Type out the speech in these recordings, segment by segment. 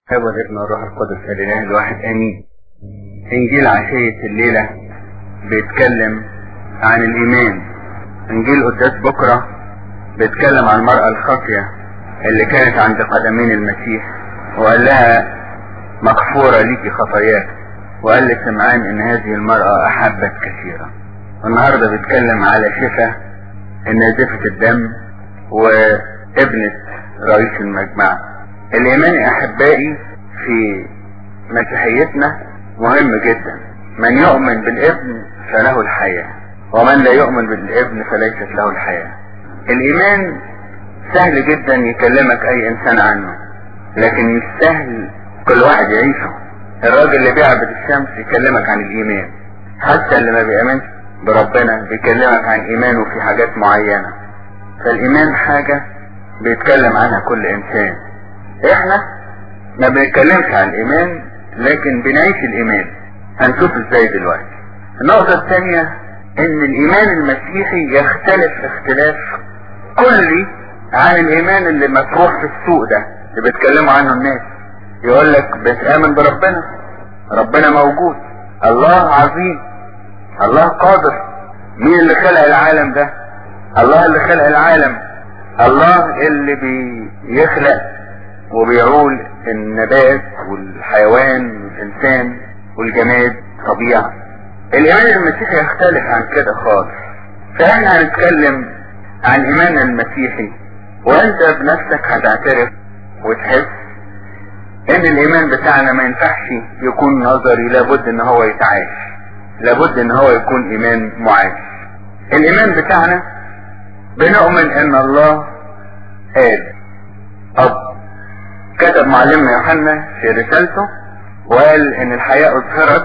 الاب والابن والروح القدس الاله الواحد امين انجيل عشية الليلة بيتكلم عن الايمان انجيل قداس بكرة بيتكلم عن المرأة الخاطية اللي كانت عند قدمين المسيح وقال لها مغفورة ليكي خطاياك وقال لسمعان ان هذه المرأة احبت كثيرا النهاردة بيتكلم على شفا النازفة الدم وابنة رئيس المجمع الايمان يا احبائي في مسيحيتنا مهم جدا من يؤمن بالابن فله الحياة ومن لا يؤمن بالابن فليست له الحياة الايمان سهل جدا يكلمك اي انسان عنه لكن مش سهل كل واحد يعيشه الراجل اللي بيعبد الشمس يكلمك عن الايمان حتى اللي ما بيأمنش بربنا بيكلمك عن ايمانه في حاجات معينة فالايمان حاجة بيتكلم عنها كل انسان احنا ما بنتكلمش عن الايمان لكن بنعيش الايمان هنشوف ازاي دلوقتي النقطة الثانية ان الايمان المسيحي يختلف اختلاف كلي عن الايمان اللي مطروح في السوق ده اللي بيتكلموا عنه الناس يقول لك بتآمن بربنا ربنا موجود الله عظيم الله قادر مين اللي خلق العالم ده الله اللي خلق العالم الله اللي بيخلق وبيعول النبات والحيوان والانسان والجماد طبيعة الايمان المسيحي يختلف عن كده خالص فاحنا هنتكلم عن ايماننا المسيحي وانت بنفسك هتعترف وتحس ان الايمان بتاعنا ما ينفعش يكون نظري لابد ان هو يتعاش لابد ان هو يكون ايمان معاش الايمان بتاعنا بنؤمن ان الله اب اب كتب معلمنا يوحنا في رسالته وقال ان الحياة اظهرت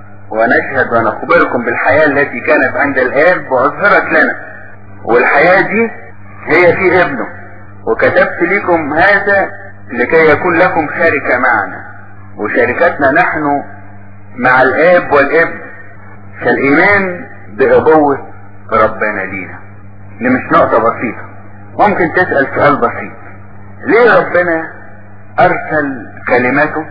ونشهد ونخبركم بالحياة التي كانت عند الاب واظهرت لنا والحياة دي هي في ابنه وكتبت لكم هذا لكي يكون لكم شركة معنا وشركتنا نحن مع الاب والابن فالايمان بابوة ربنا لينا دي مش نقطة بسيطة ممكن تسأل سؤال بسيط ليه ربنا ارسل كلماته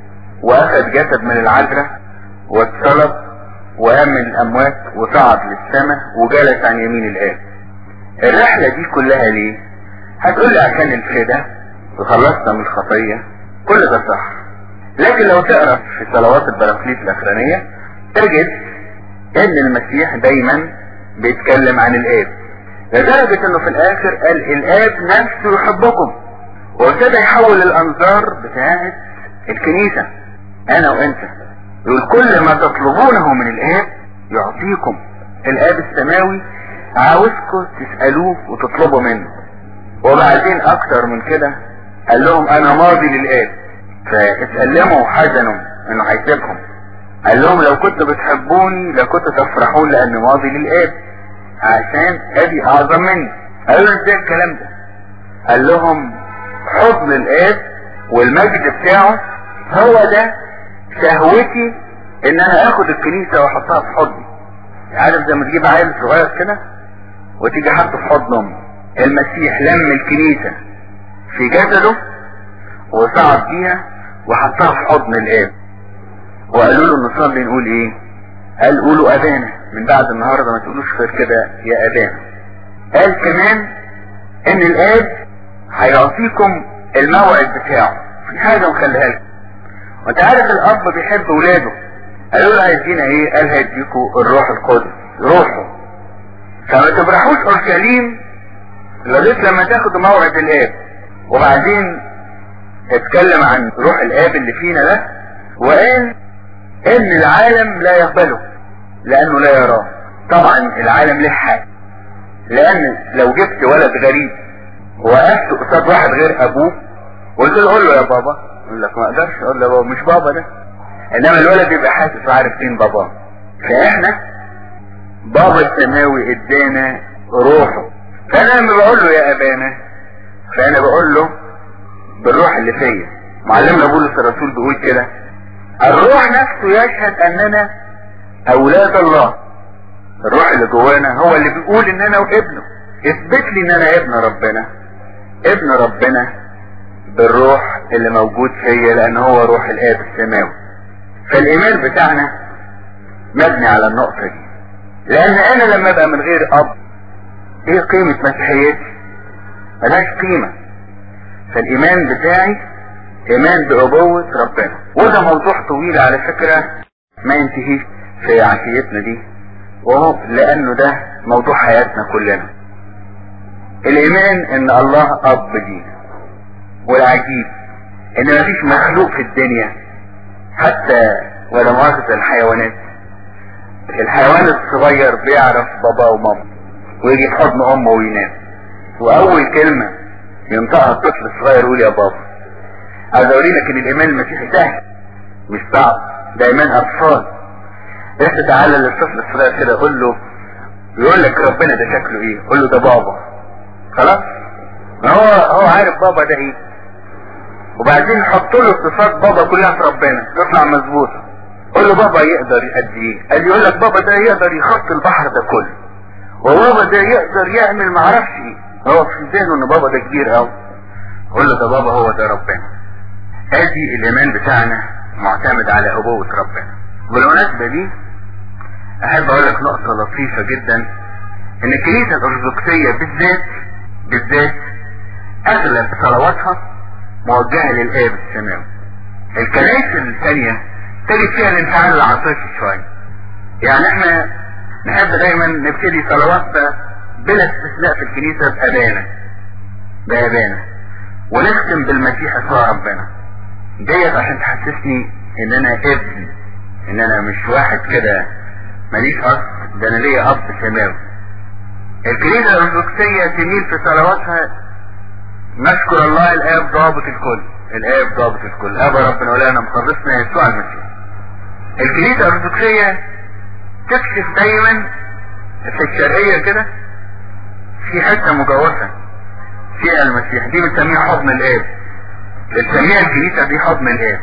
واخذ جسد من العذراء واتصلب وقام من الاموات وصعد للسماء وجلس عن يمين الاب الرحلة دي كلها ليه هتقول لي عشان الفدا وخلصنا من الخطية كل ده صح لكن لو تقرا في صلوات البراكليت الاخرانية تجد ان المسيح دايما بيتكلم عن الاب لدرجة انه في الاخر قال الاب نفسه يحبكم وابتدى يحول الانظار بتاعت الكنيسة انا وانت يقول كل ما تطلبونه من الاب يعطيكم الاب السماوي عاوزكم تسألوه وتطلبوا منه وبعدين اكتر من كده قال لهم انا ماضي للاب فاتألموا وحزنوا انه هيسيبهم قال لهم لو كنتوا بتحبوني لكنتوا تفرحون لان ماضي للاب عشان ابي اعظم مني قالوا له ازاي الكلام ده قال لهم حضن الاب والمجد بتاعه هو ده شهوتي ان انا اخد الكنيسة واحطها في حضني عارف زي ما تجيب عيل صغير كده وتيجي حاطه في حضن امه المسيح لم الكنيسة في جسده وصعد بيها وحطها في حضن الاب وقالوا له نصلي نقول ايه قال قولوا ابانا من بعد النهاردة ما تقولوش غير كده يا ابانا قال كمان ان الاب هيعطيكم الموعد بتاعه في حاجة مخليها لكم وانت عارف الاب بيحب ولاده قالوا له هيدينا ايه قال هيديكوا الروح القدس روحه فما تبرحوش اورشليم لغايه لما تاخدوا موعد الاب وبعدين اتكلم عن روح الاب اللي فينا ده وقال ان العالم لا يقبله لانه لا يراه طبعا العالم له حق لان لو جبت ولد غريب وقفت قصاد واحد غير ابوه وقلت له قول له يا بابا يقول لك ما اقدرش اقول له يا بابا مش بابا ده انما الولد بيبقى حاسس وعارف مين باباه فاحنا بابا السماوي ادانا روحه فانا لما بقول له يا ابانا فانا بقول له بالروح اللي فيا معلمنا بولس الرسول بيقول كده الروح نفسه يشهد اننا اولاد الله الروح اللي جوانا هو اللي بيقول ان انا وابنه اثبت لي ان انا ابن ربنا ابن ربنا بالروح اللي موجود فيا لان هو روح الاب السماوي فالايمان بتاعنا مبني على النقطة دي لان انا لما ابقى من غير اب ايه قيمة مسيحيتي ملهاش قيمة فالايمان بتاعي ايمان بابوة ربنا وده موضوع طويل على فكرة ما ينتهيش في عشيتنا دي وهو لانه ده موضوع حياتنا كلنا الايمان ان الله اب لينا والعجيب ان مفيش مخلوق في الدنيا حتى ولا مؤاخذة الحيوانات الحيوان الصغير بيعرف بابا وماما ويجي في حضن امه وينام واول كلمة ينطقها الطفل الصغير يقول يا بابا عايز اوريلك ان الايمان المسيحي سهل مش صعب ده ايمان اطفال بس تعالى للطفل الصغير كده قول له يقول لك ربنا ده شكله ايه قول له ده بابا خلاص ما هو هو عارف بابا ده ايه وبعدين حط له صفات بابا كلها في ربنا تطلع مظبوطه قول له بابا يقدر قد ايه قال يقول لك بابا ده يقدر يخط البحر ده كله وبابا ده يقدر يعمل معرفش ايه هو في ذهنه ان بابا ده كبير قوي قول له ده بابا هو ده ربنا ادي الايمان بتاعنا معتمد على ابوة ربنا بالمناسبة دي احب اقول لك نقطة لطيفة جدا ان الكنيسة الارثوذكسية بالذات بالذات اغلب صلواتها موجهة للاب السماوي الكنائس الثانية تجد فيها الانفعال العاطفي شوية يعني احنا نحب دايما نبتدي صلواتنا بلا استثناء في الكنيسة بأبانا بأبانا ونختم بالمسيح يسوع ربنا ديت عشان تحسسني ان انا ابن ان انا مش واحد كده ماليش اصل ده انا ليا اب سماوي الكنيسة الارثوذكسية تميل في صلواتها نشكر الله الاب ضابط الكل الاب ضابط الكل ابا ربنا ولانا مخلصنا يسوع المسيح الكنيسة الارثوذكسية تكشف دايما في الشرقية كده في حتة مجوفة فيها المسيح دي بنسميها حضن الاب بنسميها الكنيسة دي حضن الاب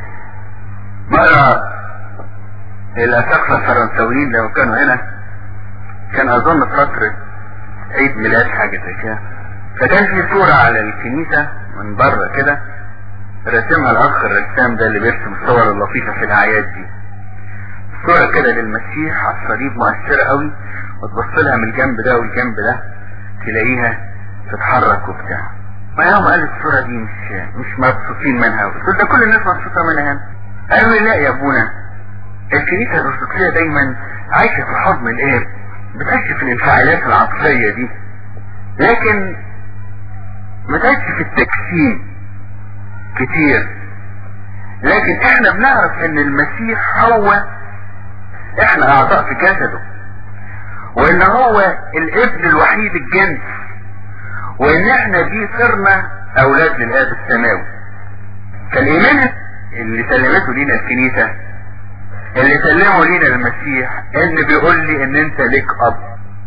مرة الأساقفة الفرنساويين لو كانوا هنا كان أظن فترة عيد ميلاد حاجة زي كده فكان في صورة على الكنيسة من بره كده رسمها الأخ الرسام ده اللي بيرسم الصور اللطيفة في الأعياد دي صورة كده للمسيح على الصليب مؤثرة قوي وتبص لها من الجنب ده والجنب ده تلاقيها تتحرك وبتاع ما يوم قال الصورة دي مش مش مبسوطين منها قلت ده كل الناس مبسوطة منها هنا قالوا لي لا يا ابونا الكنيسة الأرثوذكسية دايما عايشة في حضن الآب بتعيش في الانفعالات العاطفية دي لكن ما تعيش في التجسيم كتير لكن احنا بنعرف ان المسيح هو احنا اعضاء في جسده وان هو الابن الوحيد الجنس وان احنا دي صرنا اولاد للاب السماوي فالايمان اللي سلمته لينا الكنيسة اللي سلمه لينا المسيح ان بيقول لي ان انت ليك اب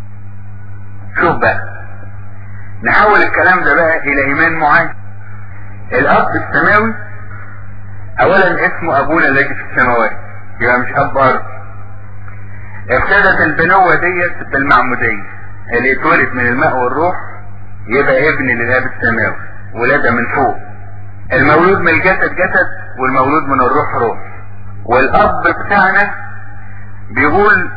شوف بقى نحول الكلام ده بقى الى ايمان معين الاب السماوي اولا اسمه ابونا الذي في السماوات يبقى مش اب ارض ابتدت البنوة ديت بالمعمودية اللي اتولد من الماء والروح يبقى ابن للاب السماوي ولادة من فوق المولود من الجسد جسد والمولود من الروح روح والاب بتاعنا بيقول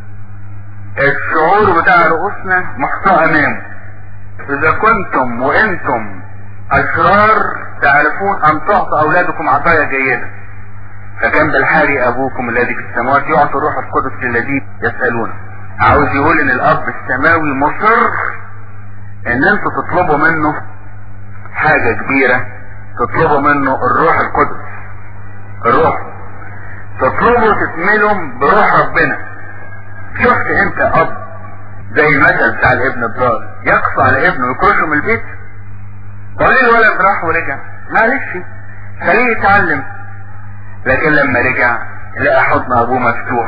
الشعور بتاع رؤوسنا محطوط امامه اذا كنتم وانتم اشرار تعرفون ان تعطوا اولادكم عطايا جيدة فكان بالحاري ابوكم الذي في السماوات يعطي الروح القدس للذين يسألونه عاوز يقول ان الاب السماوي مصر ان انتوا تطلبوا منه حاجة كبيرة تطلبوا منه الروح القدس الروح تطلبوا تتملوا بروح ربنا شفت انت اب زي المثل بتاع الابن الضال يقصى على ابنه يكرشه من البيت وقال الولد راح ورجع معلش خليه يتعلم لكن لما رجع لقى حضن ابوه مفتوح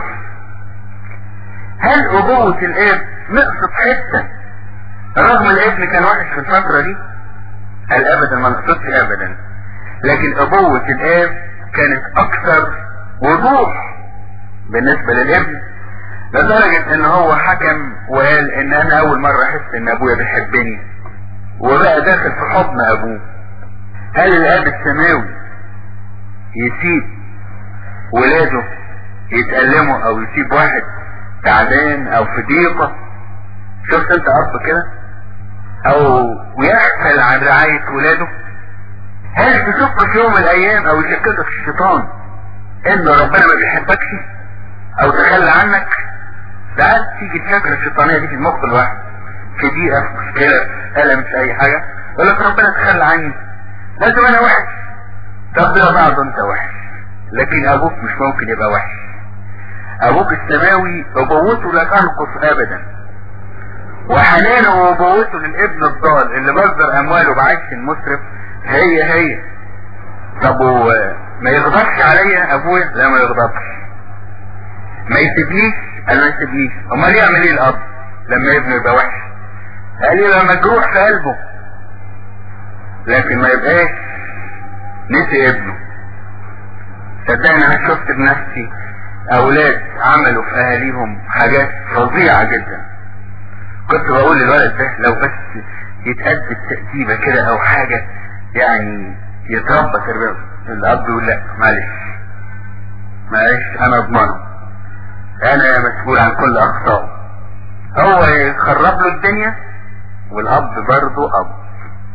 هل ابوة الاب نقصت حتة رغم الابن كان وحش في الفترة دي قال ابدا ما نقصتش ابدا لكن ابوة الاب كانت اكثر وضوح بالنسبة للابن لدرجة ان هو حكم وقال ان انا اول مرة احس ان ابويا بيحبني وبقى داخل في حضن ابوه هل الاب السماوي يسيب ولاده يتألموا او يسيب واحد تعبان او في ضيقة شفت انت اب كده او ويغفل عن رعاية ولاده هل تشك في يوم من الايام او يشككك الشيطان ان ربنا ما بيحبكش او تخلى عنك ساعات تيجي الفكرة الشيطانية دي في المخ الواحد في دقيقة في مشكلة ألم في أي حاجة يقول لك ربنا تخلى عني لازم أنا وحش طب ده بعض أنت وحش لكن أبوك مش ممكن يبقى وحش أبوك السماوي أبوته لا تنقص أبدا وحنانه وأبوته للابن الضال اللي مصدر أمواله بعيش مسرف هي هي طب ما يغضبش عليا أبويا لا ما يغضبش ما يسيبنيش قال ما يسيبنيش امال يعمل ايه الاب لما ابنه يبقى وحش قال يبقى مجروح في قلبه لكن ما يبقاش نسي ابنه صدقني انا شفت بنفسي اولاد عملوا في اهاليهم حاجات فظيعة جدا كنت بقول للولد ده لو بس يتأدب تأديبة كده او حاجة يعني يتربى تربية الاب يقول لا معلش معلش انا اضمنه انا مسؤول عن كل اخطائه هو يخرب له الدنيا والاب برضه اب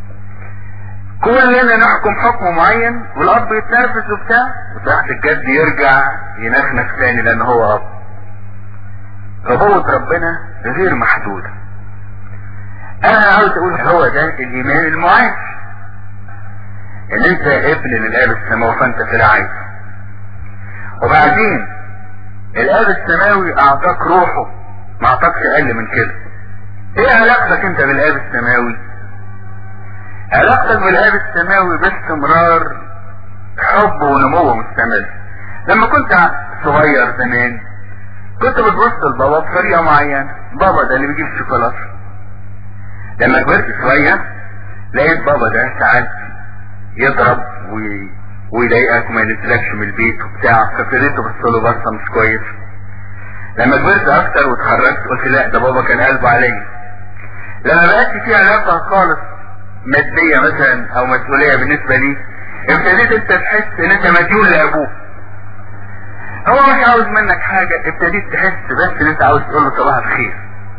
كلنا نحكم حكم معين والاب يتنرفز وبتاع وتحت الجد يرجع ينخنخ تاني لان هو اب فقوة ربنا غير محدودة انا عاوز اقول هو ده الايمان المعاش ان انت ابن للاب السماوي فانت في رعايته وبعدين الاب السماوي اعطاك روحه ما اعطاكش اقل من كده ايه علاقتك انت بالاب السماوي علاقتك بالاب السماوي باستمرار حب ونمو مستمر لما كنت صغير زمان كنت بتبص لبابا بطريقه معينه بابا ده اللي بيجيب الشوكولاته لما كبرت شويه لقيت بابا ده ساعات يضرب وي... ويضايقك وما ينزلكش من البيت وبتاع فابتديت تبص له بصه مش كويس لما كبرت اكتر واتخرجت قلت لا ده بابا كان قلبه عليا لما بقتش في علاقه خالص ماديه مثلا او مسؤوليه بالنسبه لي ابتديت انت تحس ان انت مديون لابوك هو مش عاوز منك حاجه ابتديت تحس بس ان انت عاوز تقول له صباح الخير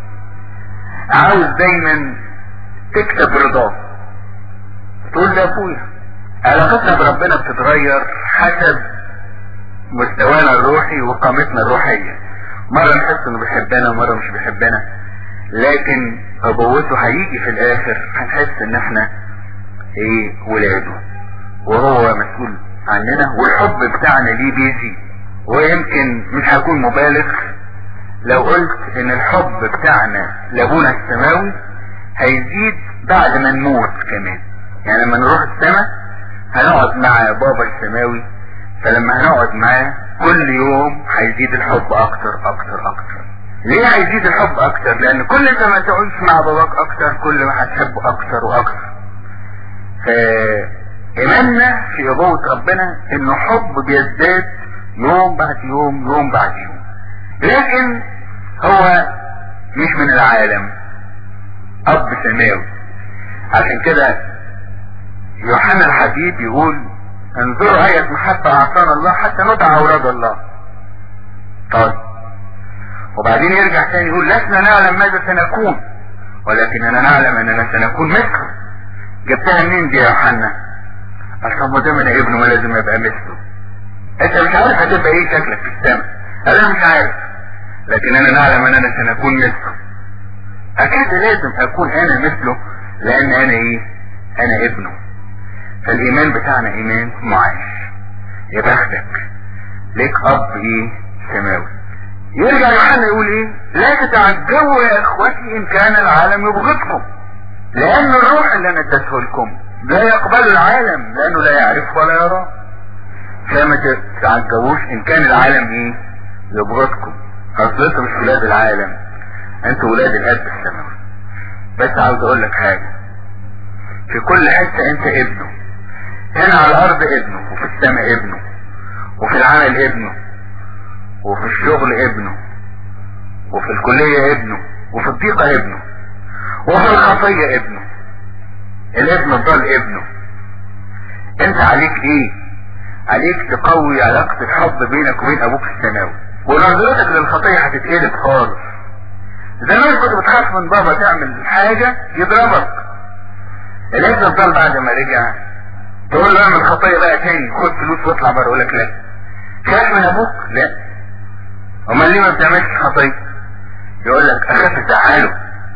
عاوز دايما تكتب رضاه تقول ده ابويا علاقتنا بربنا بتتغير حسب مستوانا الروحي وقامتنا الروحية مرة نحس انه بيحبنا ومرة مش بيحبنا لكن ابوته هيجي في الاخر هنحس ان احنا ايه ولاده وهو مسؤول عننا والحب بتاعنا ليه بيزيد ويمكن مش هكون مبالغ لو قلت ان الحب بتاعنا لابونا السماوي هيزيد بعد ما نموت كمان يعني لما نروح السماء هنقعد مع بابا السماوي فلما هنقعد معاه كل يوم هيزيد الحب اكتر اكتر اكتر ليه هيزيد الحب اكتر لان كل ما تعيش مع باباك اكتر كل ما هتحبه اكتر واكتر فايماننا في ابوة ربنا انه حب بيزداد يوم بعد يوم يوم بعد يوم لكن هو مش من العالم اب سماوي عشان كده يوحنا الحبيب يقول انظروا آية محبة أعطانا الله حتى ندعى أولاد الله طيب وبعدين يرجع تاني يقول لسنا نعلم ماذا سنكون ولكننا نعلم أننا سنكون مثله جبتها منين دي يا يوحنا؟ عشان ما دام انا ابنه ما لازم ابقى مثله انت مش عارف هتبقى ايه شكلك في السماء انا مش عارف لكن انا نعلم اننا سنكون مثله اكيد لازم اكون انا مثله لان انا ايه انا ابنه فالايمان بتاعنا ايمان معاش يا بختك ليك اب ايه سماوي يرجع يوحنا يقول ايه لا تتعجبوا يا اخوتي ان كان العالم يبغضكم لان الروح اللي انا اديته لكم لا يقبل العالم لانه لا يعرف ولا يرى فما تتعجبوش ان كان العالم ايه يبغضكم اصل انتوا مش ولاد العالم انتوا ولاد الاب السماوي بس عاوز اقول لك حاجه في كل حته انت ابنه هنا على الارض ابنه وفي السماء ابنه وفي العمل ابنه وفي الشغل ابنه وفي الكلية ابنه وفي الضيقة ابنه وفي الخطية ابنه الابن الضال ابنه انت عليك ايه عليك تقوي علاقة الحب بينك وبين ابوك السماوي ونظرتك للخطية هتتقلب خالص زمان كنت بتخاف من بابا تعمل حاجة يضربك الابن الضال بعد ما رجع تقول له اعمل خطية بقى تاني خد فلوس واطلع بره يقول لك لا خاف من ابوك لا امال ليه ما بتعملش خطية يقول لك اخاف ازعله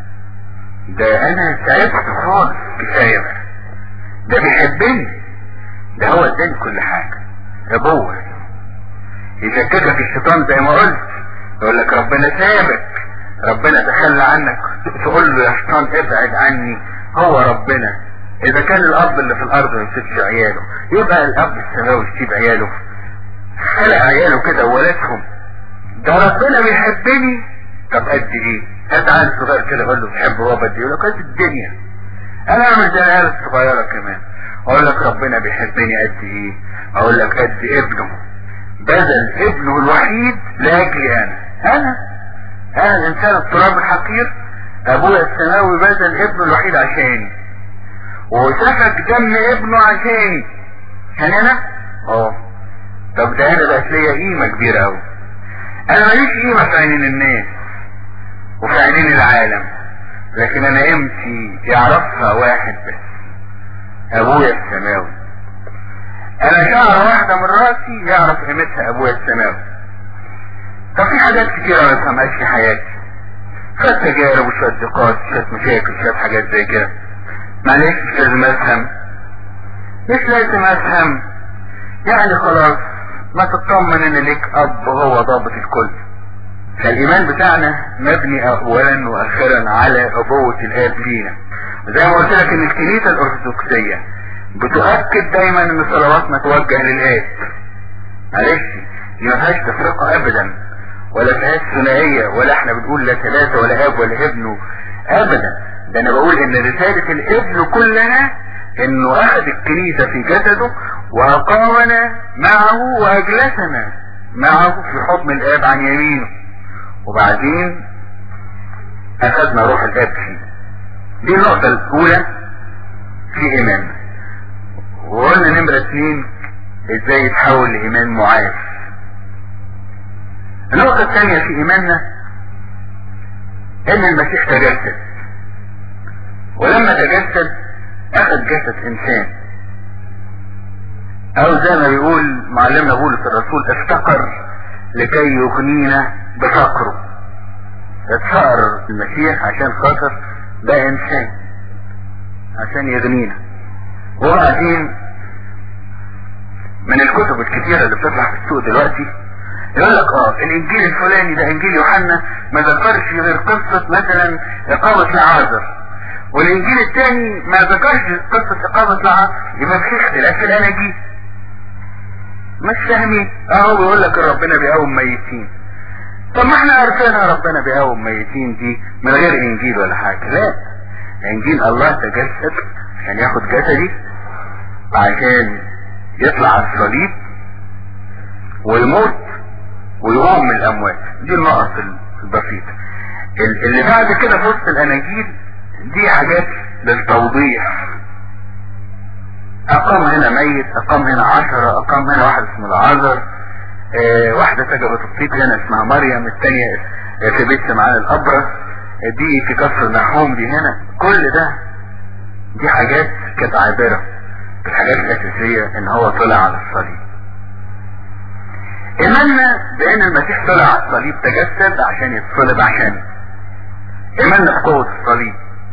ده انا تعبت خالص كفاية بقى ده بيحبني ده هو اداني كل حاجة ابوه يشككك الشيطان زي ما قلت يقول لك ربنا سابك ربنا تخلى عنك تقول له يا شيطان ابعد عني هو ربنا اذا كان الاب اللي في الارض ما يسيبش عياله يبقى الاب السماوي يسيب عياله خلق عياله كده وولادهم ده ربنا بيحبني طب قد ايه هات عيل صغير كده اقول له بحب بابا دي يقول لك قد الدنيا انا اعمل زي العيال الصغيره كمان اقول لك ربنا بيحبني قد ايه اقول لك قد ابنه بذل ابنه الوحيد لاجلي انا انا انا الانسان التراب الحقير ابويا السماوي بذل ابنه الوحيد عشاني وسفك دم ابنه عشاني كان انا اه طب ده انا بقت ليا قيمة كبيرة اوي انا ماليش قيمة في عينين الناس وفي عينين العالم لكن انا قيمتي يعرفها واحد بس ابويا السماوي انا شعرة واحدة من راسي يعرف قيمتها ابويا السماوي طب في حاجات كتيرة ما بفهمهاش في حياتي شوية تجارب وشوية ضيقات شوية مشاكل شوية حاجات زي كده معلش مش لازم افهم مش لازم افهم يعني خلاص ما تطمن ان ليك اب هو ضابط الكل فالايمان بتاعنا مبني اولا واخيرا على ابوة الاب لينا زي ما قلت لك ان الكنيسة الارثوذكسية بتؤكد دايما ان صلواتنا توجه للاب معلش دي ما فيهاش تفرقة ابدا ولا فيهاش ثنائية ولا احنا بنقول لا ثلاثة ولا اب ولا ابن ابدا ده انا بقول ان رسالة الابن كلها انه اخذ الكنيسة في جسده واقامنا معه واجلسنا معه في حضن الاب عن يمينه وبعدين اخذنا روح الاب فيه دي النقطة الاولى في ايماننا وقلنا نمرة اتنين ازاي يتحول لايمان معاش النقطة الثانية في ايماننا ان المسيح تجسد ولما تجسد اخذ جسد انسان او زي ما بيقول معلمنا بولس الرسول افتقر لكي يغنينا بفقره اتفقر المسيح عشان خاطر ده انسان عشان يغنينا وبعدين من الكتب الكتيرة اللي بتطلع في السوق دلوقتي يقول لك اه الانجيل الفلاني ده انجيل يوحنا ما ذكرش غير قصة مثلا اقامة العازر والانجيل الثاني ما ذكرش قصة اقامة العصر يبقى في اختلاف في الاناجيل مش فاهمين اهو بيقول لك ربنا بيقوم ميتين طب ما احنا عارفينها ربنا بيقوم ميتين دي من غير انجيل ولا حاجة لا انجيل الله تجسد عشان ياخد جسدي عشان يطلع على الصليب ويموت ويقوم من الاموات دي النقط البسيطة اللي بعد كده في وسط الاناجيل دي حاجات للتوضيح اقام هنا ميت اقام هنا عشرة اقام هنا واحد اسمه العذر اه واحدة سجبت الطيب هنا اسمها مريم التانية في بيت سمعان الابرص دي في كفر نحوم دي هنا كل ده دي حاجات كانت عابرة الحاجات الاساسية ان هو طلع على الصليب ايماننا بان المسيح طلع على الصليب تجسد عشان يتصلب عشان ايماننا في قوة الصليب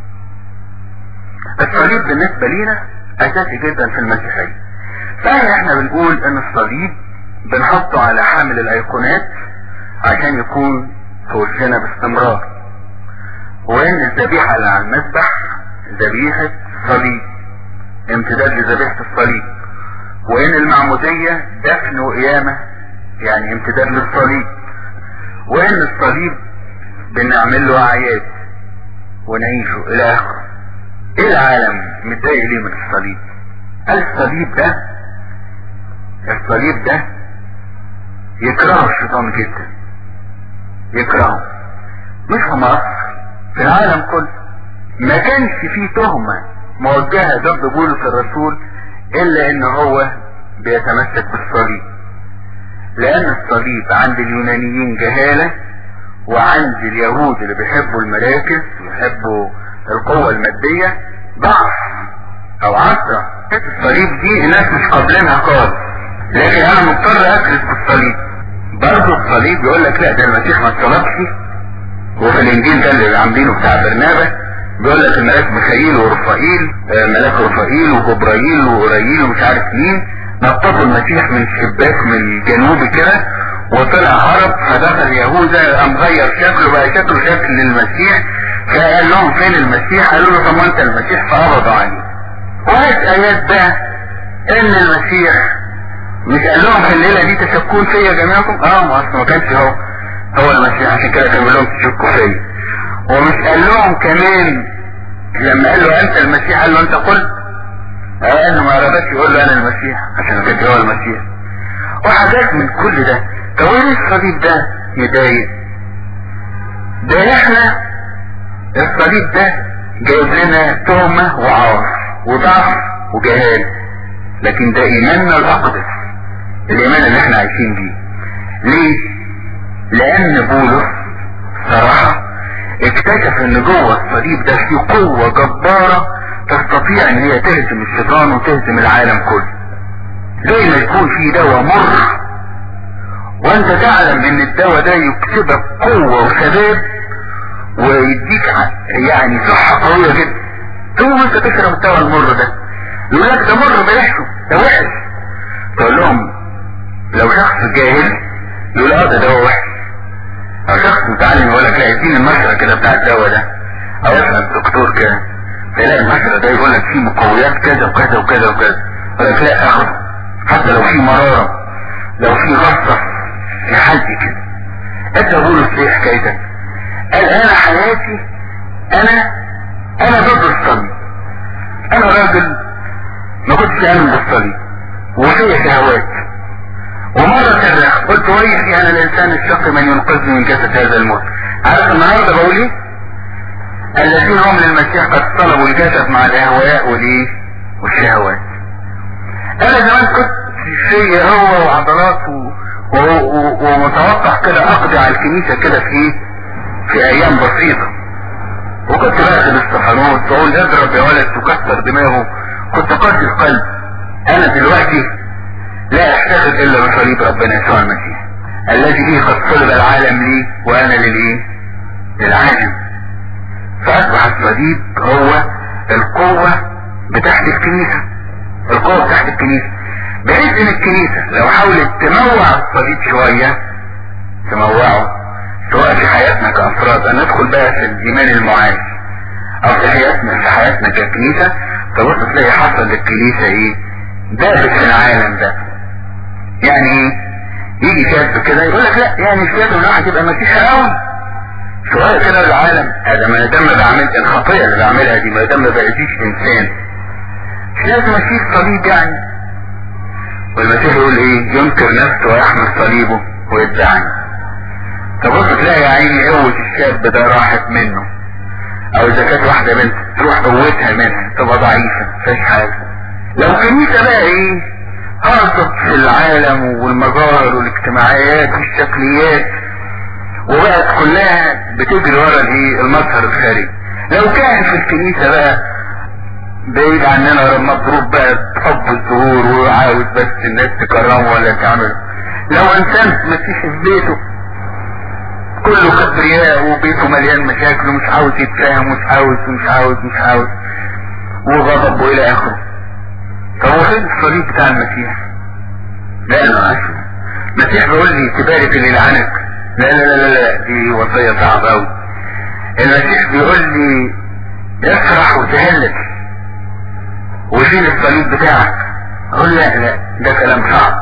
الصليب بالنسبة لينا اساسي جدا في المسيحية فاحنا احنا بنقول ان الصليب بنحطه على حامل الايقونات عشان يكون في وشنا باستمرار وان الذبيحة اللي على المذبح ذبيحة صليب امتداد لذبيحة الصليب وان المعمودية دفن وقيامة يعني امتداد للصليب وان الصليب بنعمل له اعياد ونعيشه الى اخره ايه العالم متضايق ليه من الصليب الصليب ده الصليب ده يكرهه الشيطان جدا يكرهه مش في مصر في العالم كله ما كانش فيه تهمة موجهة ضد بولس الرسول الا ان هو بيتمسك بالصليب لان الصليب عند اليونانيين جهالة وعند اليهود اللي بيحبوا المراكز ويحبوا القوة المادية ضعف او عصرة الصليب دي الناس مش قابلينها خالص لكن انا مضطر اكرس بالصليب برضه الصليب يقول لك لا ده المسيح ما اتصلبش وفي الانجيل ده اللي عاملينه بتاع برنابا بيقول لك الملاك ميخائيل ورفائيل آه، ملاك رفائيل وجبرائيل وأوريل ومش عارف مين نططوا المسيح من شباك من الجنوب كده وطلع هرب فدخل يهوذا قام غير شكله بقى شكله شكل المسيح فقال لهم فين المسيح قالوا له طب ما انت المسيح فقبضوا عليه وهات ايات بقى ان المسيح مش قال لهم في الليله دي تشكون فيا جميعكم اه ما اصل ما كانش هو هو المسيح عشان كده كان بيقول لهم تشكوا فيا ومش قال لهم كمان لما قال له انت المسيح قال له انت قلت اه انه ما رضاش يقول له انا المسيح عشان كده هو المسيح وحاجات من كل ده طب ايه الصليب ده يضايق ده احنا الصليب ده جايب لنا تهمة وعار وضعف وجهال لكن ده ايماننا الاقدس الايمان اللي احنا عايشين بيه ليه لان بولس صراحة اكتشف ان جوه الصليب ده في قوة جبارة تستطيع ان هي تهزم الشيطان وتهزم العالم كله زي ما يكون في دواء مر وانت تعلم ان الدواء ده يكسبك قوة وشباب ويديك يعني صحة قوية جدا ثم انت تشرب الدواء المر ده يقول لك ده مر بلاشه ده وحش تقول لهم لو شخص جاهل يقول اه ده دواء وحش او شخص متعلم يقول لك لا اديني المشرة كده بتاع الدواء ده او اسال الدكتور كده تلاقي المشرة ده يقول لك فيه مقويات كذا وكذا وكذا وكذا يقول لك لا اخد حتى لو في مرارة لو في غصة في حالتي كده انت بولس ليه حكايتك قال انا حياتي انا انا ضد الصليب انا راجل ما كنتش امن بالصليب وفيا شهوات ومرة كذا قلت ويحي انا الانسان الشقي من ينقذني من جسد هذا الموت عارف النهاردة بقول ايه الذين هم للمسيح قد طلبوا الجسد مع الاهواء والايه والشهوات انا زمان كنت فيا هو وعضلات و... و... و... ومتوقع كده اقضي على الكنيسة كده في ايه في ايام بسيطة وكنت باخد الصحنوت واقول اضرب يا ولد تكسر دماغه كنت قاسي القلب انا دلوقتي لا احتفل الا بصليب ربنا يسوع المسيح الذي فيه قد صلب العالم لي وانا للايه للعالم فاصبح الصليب هو القوة بتاعت الكنيسة القوة بتاعت الكنيسة بحيث ان الكنيسة لو حاولت تموع الصليب شوية تموعه سواء في حياتنا كافراد ان ندخل بقى في الايمان المعاش او في حياتنا في حياتنا ككنيسة تبص تلاقي حصل للكنيسة ايه دابت في العالم ده يعني ايه يجي شاب كده يقول لك لا يعني الشاب الواحد يبقى مسيحي قوي شوية كده العالم هذا ما دام بعمل الخطية اللي بعملها دي ما دام ما بقيتيش انسان مش لازم اشيل صليب يعني والمسيح يقول ايه ينكر نفسه ويحمل صليبه ويدعني تبص تلاقي يا عيني قوة الشاب ده راحت منه او اذا كانت واحدة بنت تروح قوتها منها تبقى ضعيفة مفيش حاجة لو كنيسة بقى ايه هرطت في العالم والمظاهر والاجتماعيات والشكليات وبقت كلها بتجري ورا الايه المظهر الخارجي لو كان في الكنيسة بقى بعيد عننا مضروب بقى بحب الظهور وعاوز بس الناس تكرمه ولا تعمل لو انسان مسيحي في بيته كله كبرياء وبيته مليان مشاكل ومش عاوز يتفاهم ومش عاوز ومش عاوز ومش عاوز وغضب والى اخره طب وفين الصليب بتاع المسيح؟ لا انا عارفه المسيح بيقول لي تبارك اللي لعنك لا لا لا لا لا دي وصية صعبة أوي المسيح بيقول لي افرح وتهلل وشيل الصليب بتاعك اقول لا لا ده كلام صعب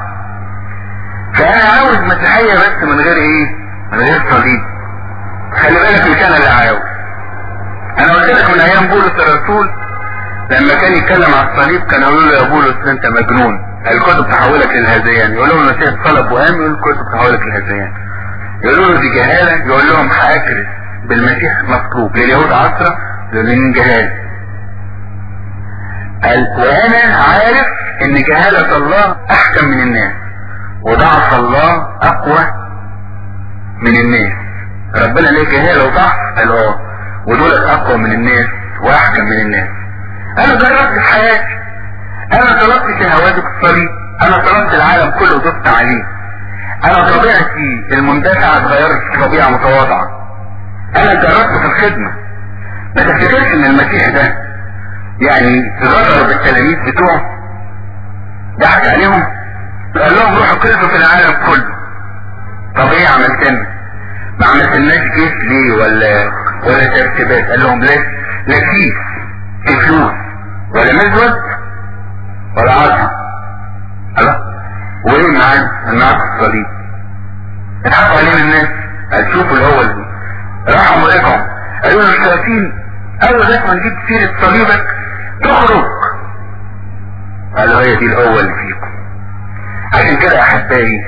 فانا عاوز مسيحية بس من غير ايه من غير صليب خلي بالك مش انا اللي عاوز انا قلت لك من ايام بولس الرسول لما كان يتكلم على الصليب كان يقولوا له يا بولس انت مجنون الكتب تحولك للهذيان يقول لهم المسيح صلب وقام يقول الكتب تحولك للهذيان يقولوا له دي جهالة يقول لهم هاكرس بالمسيح مطلوب لليهود عصرة لليهود جهالة قال وانا عارف ان جهالة الله احكم من الناس وضعف الله اقوى من الناس ربنا ليه جهالة وضعف قال اه ودول اقوى من الناس واحكم من الناس انا جربت في حياتي انا طلبت شهواتي في الصليب انا طلبت العالم كله وضفت عليه انا طبيعتي المندفعة اتغيرت في طبيعة متواضعة انا جربت في الخدمة ما تفتكرش ان المسيح ده يعني غدر بالتلاميذ بتوعه ضحك عليهم قال لهم روحوا كذبوا في العالم كله طب ايه عملت لنا ما عملتلناش جيش ليه ولا ولا ترتيبات قال لهم لا لا كيس في فلوس ولا مزود ولا عظم الله وايه معانا النهارده الصليب اتحط علينا الناس قال شوفوا الاول دي راحوا ورجعوا قالوا له الشياطين اول ما نجيب سيرة صليبك تخرج قالوا هي دي الاول فيكم عشان كده احبائي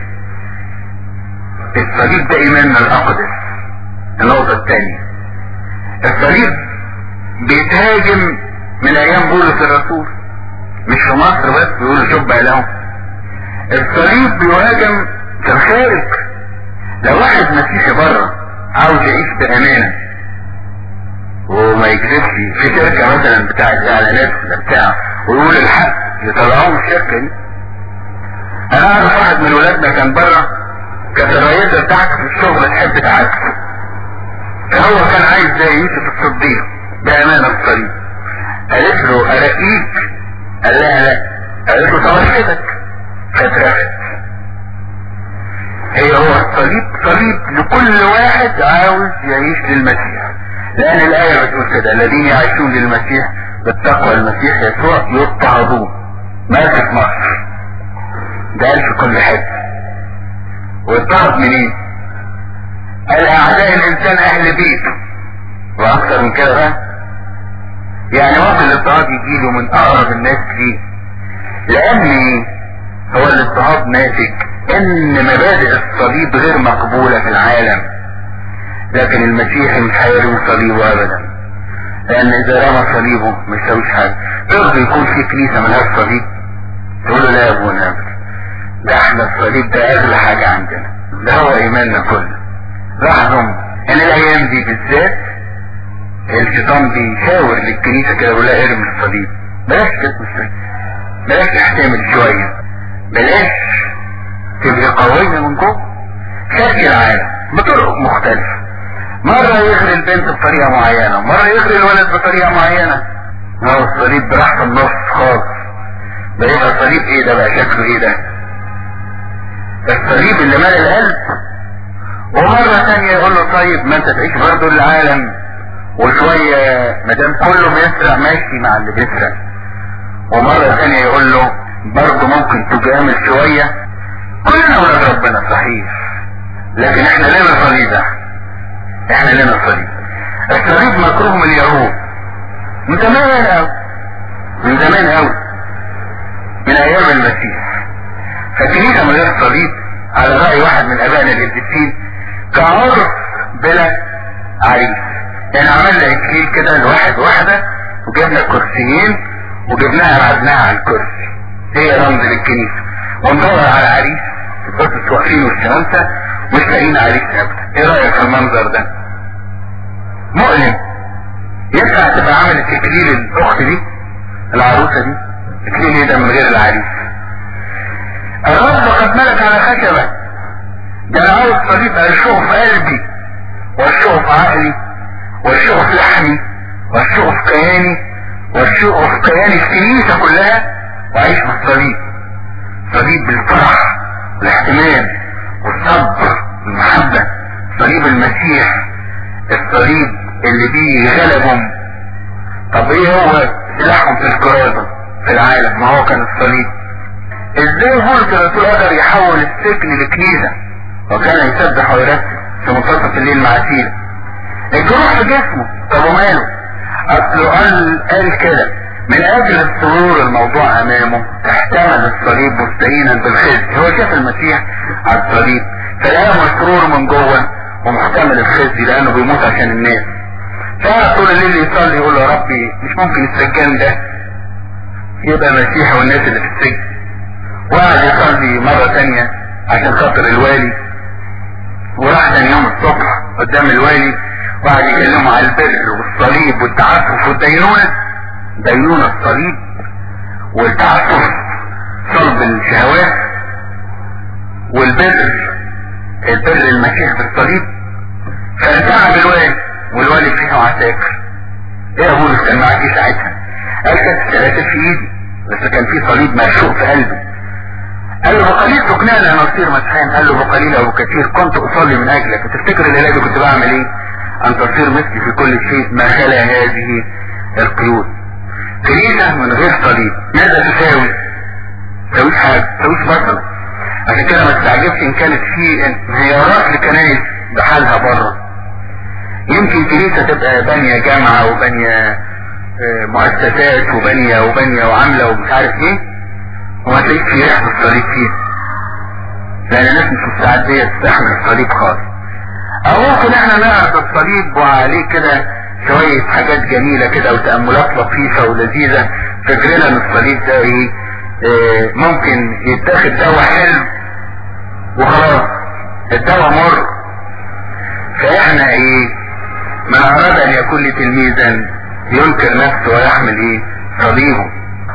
الصليب ده ايماننا الاقدس النقطة الثانية الصليب بيتهاجم من ايام بولس الرسول مش في مصر بس بيقولوا شبع لهم الصليب بيهاجم في الخارج لو واحد مسيحي بره عاوز يعيش بامانه وما يكذبش في شركة مثلا بتاعت اعلانات ولا بتاع ويقول الحق يطلعوه من الشركة دي انا اعرف واحد من ولادنا كان بره كانت الرئيسة بتاعته في الشغل تحب تعاكسه هو كان عايز زي يوسف الصديق بامانة الصليب قالت له ارقيك قال لها لا قالت له توحدك فترفت هي هو الصليب صليب لكل واحد عاوز يعيش للمسيح لان الاية بتقول كده الذين يعيشون للمسيح بالتقوى المسيح يسوع يضطهدون مات في مصر ده قال في كل حته واضطهد منين قال اعداء الانسان اهل بيته واكثر من كده بقى يعني ممكن الاضطهاد يجيله من اقرب الناس ليه لان هو الاضطهاد ناتج ان مبادئ الصليب غير مقبولة في العالم لكن المسيح مش هيرمي صليبه ابدا لان اذا رمى صليبه مش هيسويش حاجه ترضى يكون في كنيسه ملهاش صليب تقول له لا يا ابونا ابدا ده احنا الصليب ده اغلى حاجه عندنا ده هو ايماننا كله لاحظوا ان الايام دي بالذات الشيطان بيشاور للكنيسه كده يقول لها ارمي الصليب بلاش تسمى الصليب بلاش تحتمل شويه بلاش تبقى قويه من جوه شكل العالم بطرق مختلفه مرة يغري البنت بطريقة معينة مرة يغري الولد بطريقة معينة ما هو الصليب براح في النص خالص ده يبقى الصليب ايه ده بقى شكله ايه ده الصليب اللي مال القلب ومرة ثانية يقول له طيب ما انت تعيش برضه العالم وشوية مادام كله بيسرق ماشي مع اللي بيسرق ومرة ثانية يقول له برضه ممكن تجامل شوية كلنا ولاد ربنا صحيح لكن احنا لنا صليب احنا احنا لنا صليب الصليب مكروه من اليهود من زمان قوي من زمان قوي من ايام المسيح فالكنيسه من غير صليب على راي واحد من ابائنا القديسين كعرف بلا عريس يعني عملنا اكليل كده لواحد واحده وجبنا كرسيين وجبناها قعدناها على الكرسي هي رمز للكنيسه وندور على عريس بس واقفين والشمامسه مش لاقيين عريس ابدا ايه رايك في المنظر ده مؤلم ينفع تبقى عملت اكليل الاخت دي العروسه دي اكليل ايه ده من غير العريس الرب قد ملك على خشبه ده انا عاوز صليب ارشقه في قلبي وارشقه في عقلي وارشقه في لحمي وارشقه في كياني وارشقه في كيان الكنيسه كلها واعيش بالصليب صليب بالفرح والاحتمال والصبر والمحبة صليب المسيح الصليب اللي بيه غلبهم طب ايه هو سلاحهم في الكرازة في العالم ما هو كان الصليب ازاي بولس الرسول قدر يحول السجن لكنيسة وكان يسبح ويرتب في منتصف الليل مع سيرة الجروح في جسمه طب وماله اصله قال قال كده من اجل السرور الموضوع امامه احتمل الصليب مستهينا بالخزي هو شاف المسيح على الصليب فلقى مسرور من جوه ومحتمل الخزي لانه بيموت عشان الناس فقعد طول الليل يصلي يقول يا ربي مش ممكن السجان ده يبقى مسيحي والناس اللي في السجن وقعد يصلي مرة تانية عشان خاطر الوالي وراح تاني يوم الصبح قدام الوالي وقعد يكلمه على البر والصليب والتعفف والدينونة دينونة الصليب والتعفف صلب الشهوات والبر البر المسيح بالصليب فانتعب الوالي والوالي فيه عساكر ايه يا بولس كان معاك ايه ساعتها قال كانت السلاسل في ايدي بس كان في صليب مرشوق في قلبي قال له بقليل تقنعني انا اصير مسيحيا قال له بقليل او كثير كنت اصلي من اجلك وتفتكر الليله دي كنت بعمل ايه ان تصير مثلي في كل شيء ما خلا هذه القيود كنيسة من غير صليب ماذا تساوي تساويش حاجة تساويش بطلة عشان كده ما تستعجبش ان كانت في انهيارات لكنايس بحالها بره يمكن كنيسة تبقى بانية جامعة وبانية مؤسسات وبانية وبانية وعاملة ومش عارف ايه وما تلاقيش في ريحة الصليب فيها لان الناس مش مستعدية تستحمل الصليب خالص او ممكن احنا نعرض الصليب وعليه كده شوية حاجات جميلة كده وتأملات لطيفة ولذيذة فكرنا ان الصليب ده ايه اه ممكن يتاخد دواء حلو وخلاص الدواء مر فاحنا ايه من اراد ان يكون لتلميذا ينكر نفسه ويحمل ايه صليبه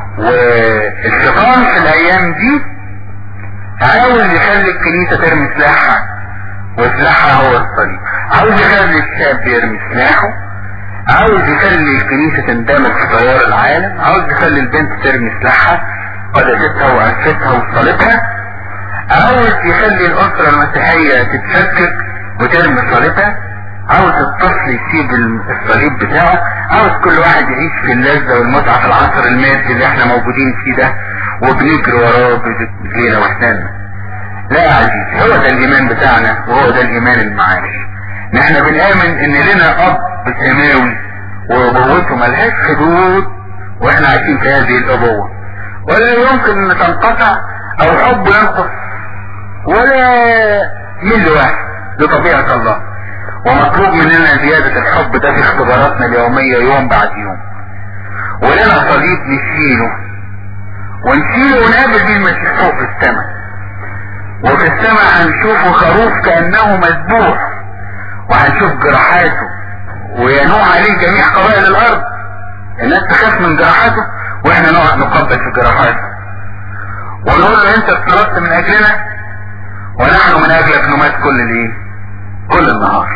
والشيطان في الايام دي عاوز يخلي الكنيسة ترمي سلاحها وسلاحها هو الصليب عاوز يخلي الشاب يرمي سلاحه عاوز يخلي الكنيسة تندمج في تيار العالم عاوز يخلي البنت ترمي سلاحها قدستها وأنفتها وصلتها عاوز يخلي الأسرة المسيحية تتفكك وترمي صلتها عاوز الطفل يسيب الصليب بتاعه عاوز كل واحد يعيش في اللذة والمتعة في العصر المادي اللي احنا موجودين فيه ده وبنجري وراه بجينا واحنا لا يا عزيز هو ده الايمان بتاعنا وهو ده الايمان المعاش نحن بنآمن ان لنا اب سماوي وابوته ملهاش حدود واحنا عايشين في هذه الابوة ولا يمكن ان تنقطع او حب ينقص ولا مل واحد بطبيعة الله ومطلوب مننا زيادة الحب ده في اختباراتنا اليومية يوم بعد يوم ولنا صليب نشيله ونشيله ونقابل بيه المسيح فوق في السماء وفي السماء هنشوفه خروف كأنه مذبوح وهنشوف جراحاته وينوع عليه جميع قبائل الارض الناس تخاف من جراحاته واحنا نقعد نقبل في جراحاته ونقول له انت افترضت من اجلنا ونحن من اجلك نمات كل الايه كل النهار